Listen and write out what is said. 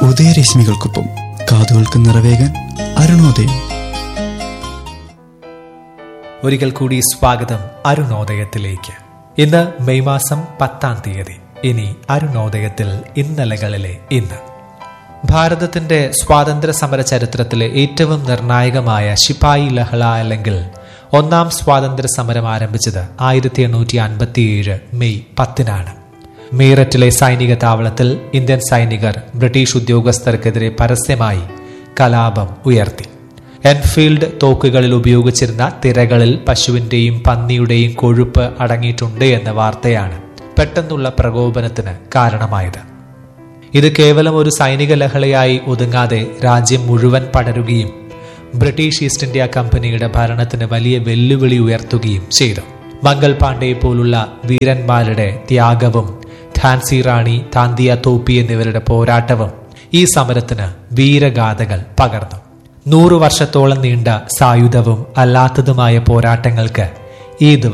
ഉദയരശ്മികൾക്കൊപ്പം കാതുകൾക്ക് നിറവേകാൻ അരുണോദയം ഒരിക്കൽ കൂടി സ്വാഗതം അരുണോദയത്തിലേക്ക് ഇന്ന് മെയ് മാസം പത്താം തീയതി ഇനി അരുണോദയത്തിൽ ഇന്നലകളിലെ ഇന്ന് ഭാരതത്തിന്റെ സ്വാതന്ത്ര്യ സമര ചരിത്രത്തിലെ ഏറ്റവും നിർണായകമായ ശിപായി ലഹള അല്ലെങ്കിൽ ഒന്നാം സ്വാതന്ത്ര്യ സമരം ആരംഭിച്ചത് ആയിരത്തി എണ്ണൂറ്റി അൻപത്തിയേഴ് മെയ് പത്തിനാണ് മീററ്റിലെ സൈനിക താവളത്തിൽ ഇന്ത്യൻ സൈനികർ ബ്രിട്ടീഷ് ഉദ്യോഗസ്ഥർക്കെതിരെ പരസ്യമായി കലാപം ഉയർത്തി എൻഫീൽഡ് തോക്കുകളിൽ ഉപയോഗിച്ചിരുന്ന തിരകളിൽ പശുവിന്റെയും പന്നിയുടെയും കൊഴുപ്പ് അടങ്ങിയിട്ടുണ്ട് എന്ന വാർത്തയാണ് പെട്ടെന്നുള്ള പ്രകോപനത്തിന് കാരണമായത് ഇത് കേവലം ഒരു സൈനിക ലഹളയായി ഒതുങ്ങാതെ രാജ്യം മുഴുവൻ പടരുകയും ബ്രിട്ടീഷ് ഈസ്റ്റ് ഇന്ത്യ കമ്പനിയുടെ ഭരണത്തിന് വലിയ വെല്ലുവിളി ഉയർത്തുകയും ചെയ്തു മംഗൾ പാണ്ഡെ പോലുള്ള വീരന്മാരുടെ ത്യാഗവും ഝാൻസി റാണി താന്തിയ തോപ്പി എന്നിവരുടെ പോരാട്ടവും ഈ സമരത്തിന് വീരഗാഥകൾ പകർന്നു നൂറു വർഷത്തോളം നീണ്ട സായുധവും അല്ലാത്തതുമായ പോരാട്ടങ്ങൾക്ക് ഈ ദിവസം